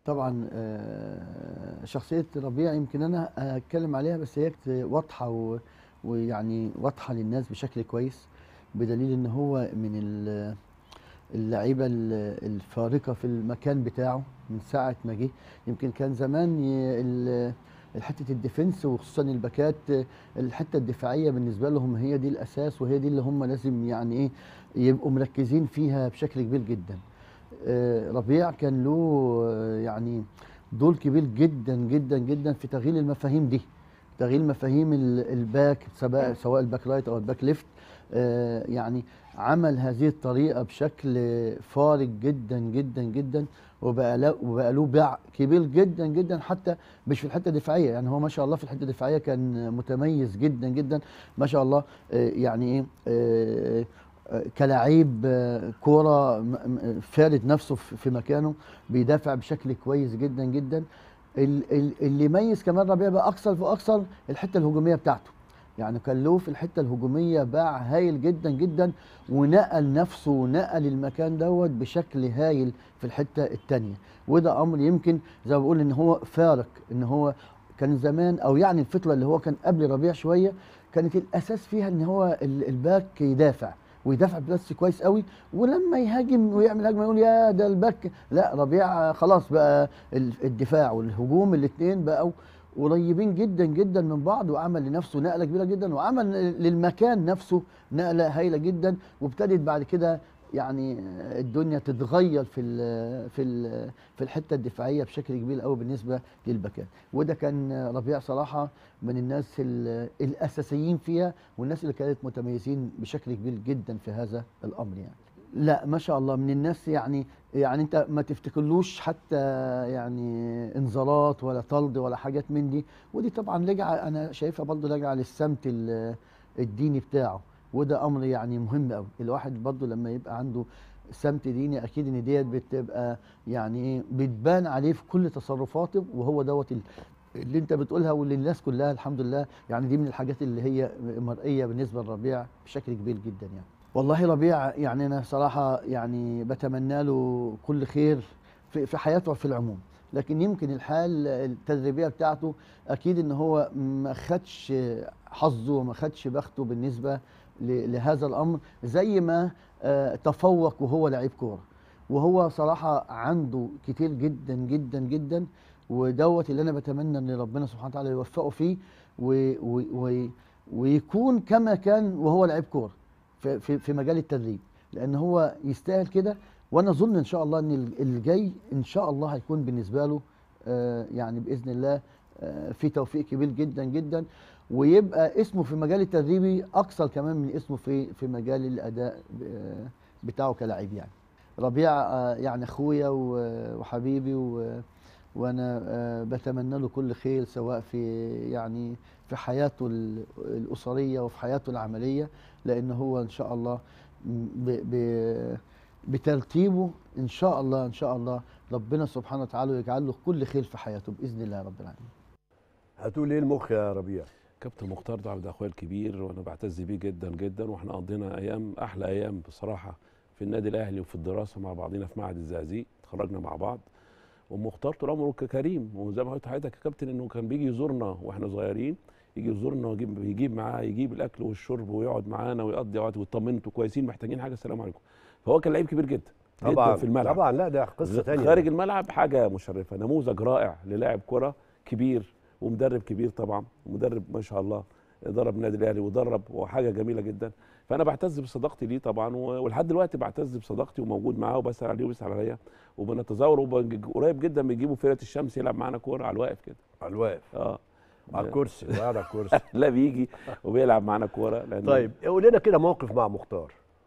طبعا آه، شخصية ربيع يمكن أنا أتكلم عليها بس هي كت- واضحة و- ويعني واضحة للناس بشكل كويس بدليل إن هو من ال- اللعيبة ال- الفارقة في المكان بتاعه من ساعة ما جه يمكن كان زمان ي- ال- الحتة الديفنس وخصوصا الباكات آه، الحتة الدفاعية بالنسبة لهم هي دي الأساس وهي دي اللي هم لازم يعني إيه يبقوا مركزين فيها بشكل كبير جدا آه، ربيع كان له آه، يعني دور كبير جدا جدا جدا في تغيير المفاهيم دي تغيير مفاهيم ال- الباك سواء سواء الباك رايت او الباك ليفت آه، يعني عمل هذه الطريقه بشكل فارق جدا جدا جدا وبقى له وبقى له باع كبير جدا جدا حتى مش في الحته الدفاعيه يعني هو ما شاء الله في الحته الدفاعيه كان متميز جدا جدا ما شاء الله آه، يعني ايه آه، آه، كلاعب آه، كوره م- م- فارد نفسه في في مكانه بيدافع بشكل كويس جدا جدا ال- ال- اللي يميز كمان ربيع بقى اكثر فاكثر الحته الهجوميه بتاعته يعني كان له في الحته الهجوميه باع هايل جدا جدا ونقل نفسه ونقل المكان دوت بشكل هايل في الحته الثانيه وده امر يمكن زي ما بقول ان هو فارق ان هو كان زمان او يعني الفتره اللي هو كان قبل ربيع شويه كانت الاساس فيها ان هو ال- الباك يدافع ويدافع بس كويس قوي ولما يهاجم ويعمل هجمه يقول يا ده الباك لا ربيع خلاص بقى ال- الدفاع والهجوم الاثنين بقوا قريبين جدا جدا من بعض وعمل لنفسه نقله كبيره جدا وعمل للمكان نفسه نقله هايله جدا وابتدت بعد كده يعني الدنيا تتغير في ال في ال في الحته الدفاعيه بشكل كبير قوي بالنسبه للباكات وده كان ربيع صراحه من الناس ال- الاساسيين فيها والناس اللي كانت متميزين بشكل كبير جدا في هذا الامر يعني لا ما شاء الله من الناس يعني يعني انت ما تفتكرلوش حتى يعني انذارات ولا طرد ولا حاجات من دي ودي طبعا راجعه انا شايفها برضه راجعه للسمت ال- الديني بتاعه وده امر يعني مهم قوي الواحد برضه لما يبقى عنده سمت ديني اكيد ان ديت بتبقى يعني ايه بتبان عليه في كل تصرفاته وهو دوت ال- اللي انت بتقولها واللي الناس كلها الحمد لله يعني دي من الحاجات اللي هي مرئيه بالنسبه لربيع بشكل كبير جدا يعني والله ربيع يعني انا صراحه يعني بتمنى له كل خير في في حياته وفي العموم لكن يمكن الحال التدريبيه بتاعته اكيد ان هو ما خدش حظه وما خدش بخته بالنسبه ل- لهذا الامر زي ما آه، تفوق وهو لعيب كوره وهو صراحه عنده كتير جدا جدا جدا ودوت اللي انا بتمنى ان ربنا سبحانه وتعالى يوفقه فيه و و و ويكون كما كان وهو لعيب كوره في, في, في مجال التدريب لان هو يستاهل كده وانا اظن ان شاء الله ان ال- الجاي ان شاء الله هيكون بالنسبه له آه، يعني باذن الله آه، في توفيق كبير جدا جدا ويبقى اسمه في مجال التدريبي اكثر كمان من اسمه في في مجال الاداء آه، بتاعه كلاعب يعني ربيع آه، يعني اخويا و- وحبيبي و- وانا آه، بتمنى له كل خير سواء في يعني في حياته ال- الاسريه وفي حياته العمليه لان هو ان شاء الله ب ب بترتيبه ان شاء الله ان شاء الله ربنا سبحانه وتعالى يجعل له كل خير في حياته باذن الله رب العالمين هتقول ايه المخ يا ربيع كابتن مختار ده عبد اخويا الكبير وانا بعتز بيه جدا جدا واحنا قضينا ايام احلى ايام بصراحه في النادي الاهلي وفي الدراسه مع بعضينا في معهد الزقازيق اتخرجنا مع بعض ومختار طول عمره كريم وزي ما قلت لحضرتك يا كابتن انه كان بيجي يزورنا واحنا صغيرين يجي يزورنا ويجيب يجيب معاه يجيب الاكل والشرب ويقعد معانا ويقضي وقت ويطمن انتوا كويسين محتاجين حاجه السلام عليكم فهو كان لعيب كبير جدا جدا طبعا في الملعب طبعا لا ده قصه ثانيه خارج الملعب حاجه مشرفه نموذج رائع للاعب كره كبير ومدرب كبير طبعا ومدرب ما شاء الله درب النادي الاهلي ودرب وحاجه جميله جدا فانا بعتز بصداقتي ليه طبعا و- ولحد دلوقتي بعتز بصداقتي وموجود معاه وبسال عليه وبيسال عليا وبنتزاور وقريب جدا بيجيبوا فرقه الشمس يلعب معانا كوره على الواقف كده على الواقف اه على الكرسي قاعد على الكرسي لا بيجي وبيلعب معانا كوره لان طيب قول لنا كده موقف مع مختار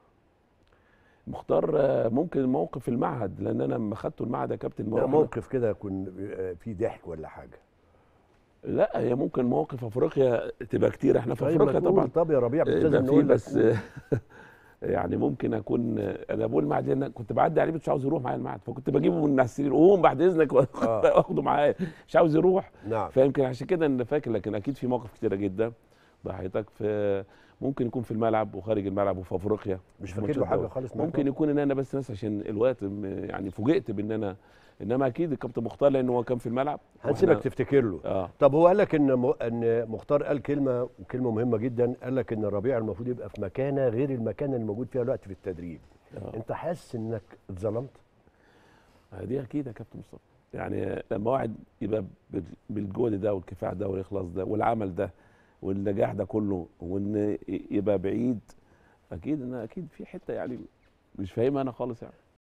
مختار آه، ممكن موقف في المعهد لان انا لما خدته المعهد يا كابتن لا مرة موقف كده يكون آه، فيه ضحك ولا حاجه لا هي ممكن مواقف افريقيا تبقى كتير احنا في طيب ما افريقيا تقول، طبعا طب يا ربيع مش يبقى لازم في نقول لك بس يعني ممكن اكون انا بقول المعهد لان كنت بعدي عليه مش عاوز يروح معايا المعهد فكنت بجيبه من على السرير قوم بعد اذنك واخده معايا مش عاوز يروح نعم فيمكن عشان كده انا فاكر لكن اكيد في مواقف كتيره جدا بحياتك في ممكن يكون في الملعب وخارج الملعب وفي افريقيا مش في فاكر ماتشات له حاجه دوري. خالص ممكن يكون ان انا بس ناس عشان الوقت م- يعني فوجئت بان انا انما اكيد الكابتن مختار لان هو كان في الملعب هنسيبك وإحنا- تفتكر له اه طب هو قال لك ان م... ان مختار قال كلمه وكلمه مهمه جدا قال لك ان الربيع المفروض يبقى في مكانه غير المكان اللي موجود فيها الوقت في التدريب آه. انت حاسس انك اتظلمت دي اكيد يا كابتن مصطفى يعني لما واحد يبقى بال- بالجهد ده والكفاح ده والاخلاص ده والعمل ده والنجاح ده كله وان ي- يبقى بعيد اكيد ان اكيد في حته يعني مش فاهمها انا خالص يعني